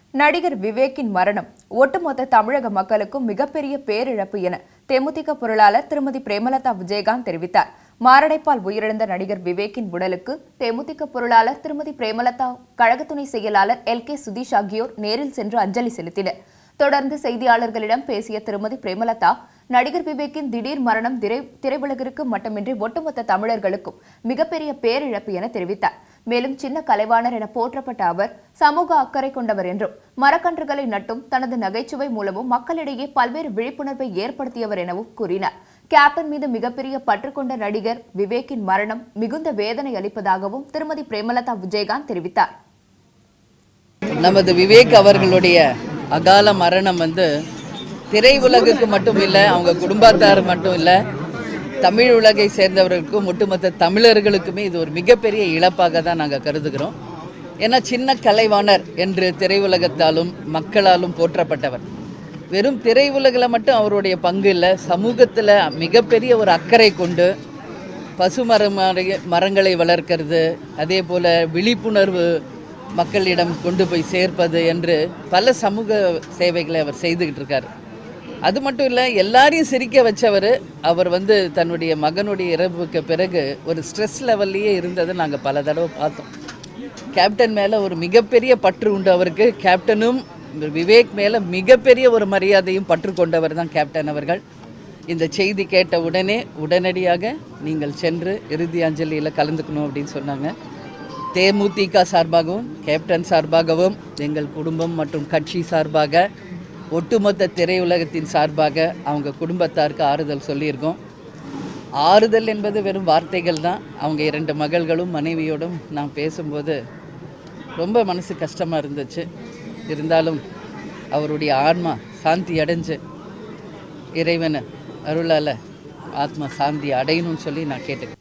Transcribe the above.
நடிகர் விவேக்கின் மரணம் ஒட்டுமொத்த தமிழக மக்களுக்கும் மிகப்பெரிய பேரிழப்பு என தேமுதிக பொருளாளர் திருமதி பிரேமலதா விஜயகாந்த் தெரிவித்தார் மாரடைப்பால் உயிரிழந்த நடிகர் விவேக்கின் உடலுக்கு தேமுதிக பொருளாளர் திருமதி பிரேமலதா கழக துணை செயலாளர் எல் கே சுதீஷ் ஆகியோர் நேரில் சென்று அஞ்சலி செலுத்தினர் தொடர்ந்து செய்தியாளர்களிடம் பேசிய திருமதி பிரேமலதா நடிகர் விவேக்கின் திடீர் மரணம் திரை திரையுலகிற்கு மட்டுமின்றி ஒட்டுமொத்த தமிழர்களுக்கும் மிகப்பெரிய பேரிழப்பு என தெரிவித்தார் மேலும் சின்ன கலைவாணர் என போற்றப்பட்ட அவர் சமூக அக்கறை கொண்டவர் என்றும் மரக்கன்றுகளை நட்டும் தனது நகைச்சுவை மூலமும் மக்களிடையே பல்வேறு விழிப்புணர்வை ஏற்படுத்தியவர் எனவும் கூறினார் கேப்டன் மீது மிகப்பெரிய பற்று கொண்ட நடிகர் விவேக்கின் மரணம் மிகுந்த வேதனை அளிப்பதாகவும் திருமதி பிரேமலதா விஜயகாந்த் தெரிவித்தார் நமது விவேக் அவர்களுடைய அகால மரணம் வந்து திரையுலகுக்கு மட்டும் இல்லை அவங்க குடும்பத்தார் மட்டும் இல்லை தமிழ் உலகை சேர்ந்தவர்களுக்கும் ஒட்டுமொத்த தமிழர்களுக்குமே இது ஒரு மிகப்பெரிய இழப்பாக தான் நாங்கள் கருதுகிறோம் ஏன்னா சின்ன கலைவாணர் என்று திரையுலகத்தாலும் மக்களாலும் போற்றப்பட்டவர் வெறும் திரையுலகில் மட்டும் அவருடைய பங்கு இல்லை சமூகத்தில் மிகப்பெரிய ஒரு அக்கறை கொண்டு பசுமரம் மரங்களை வளர்க்கிறது அதே போல் விழிப்புணர்வு மக்களிடம் கொண்டு போய் சேர்ப்பது என்று பல சமூக சேவைகளை அவர் செய்துக்கிட்டு இருக்கார் அது மட்டும் இல்லை எல்லாரையும் சிரிக்க வச்சவர் அவர் வந்து தன்னுடைய மகனுடைய இறப்புக்கு பிறகு ஒரு ஸ்ட்ரெஸ் லெவல்லையே இருந்ததை நாங்கள் பல தடவை பார்த்தோம் கேப்டன் மேலே ஒரு மிகப்பெரிய பற்று உண்டு அவருக்கு கேப்டனும் விவேக் மேலே மிகப்பெரிய ஒரு மரியாதையும் பற்று கொண்டவர் தான் கேப்டன் அவர்கள் இந்த செய்தி கேட்ட உடனே உடனடியாக நீங்கள் சென்று இறுதி அஞ்சலியில் கலந்துக்கணும் அப்படின்னு சொன்னாங்க தேமுதிக சார்பாகவும் கேப்டன் சார்பாகவும் எங்கள் குடும்பம் மற்றும் கட்சி சார்பாக ஒட்டுமொத்த திரையுலகத்தின் சார்பாக அவங்க குடும்பத்தாருக்கு ஆறுதல் சொல்லியிருக்கோம் ஆறுதல் என்பது வெறும் வார்த்தைகள் தான் அவங்க இரண்டு மகள்களும் மனைவியோடும் நான் பேசும்போது ரொம்ப மனசு கஷ்டமாக இருந்துச்சு இருந்தாலும் அவருடைய ஆன்மா சாந்தி அடைஞ்சு இறைவனை அருளால் ஆத்மா சாந்தி அடையணும்னு சொல்லி நான் கேட்டுக்கிறேன்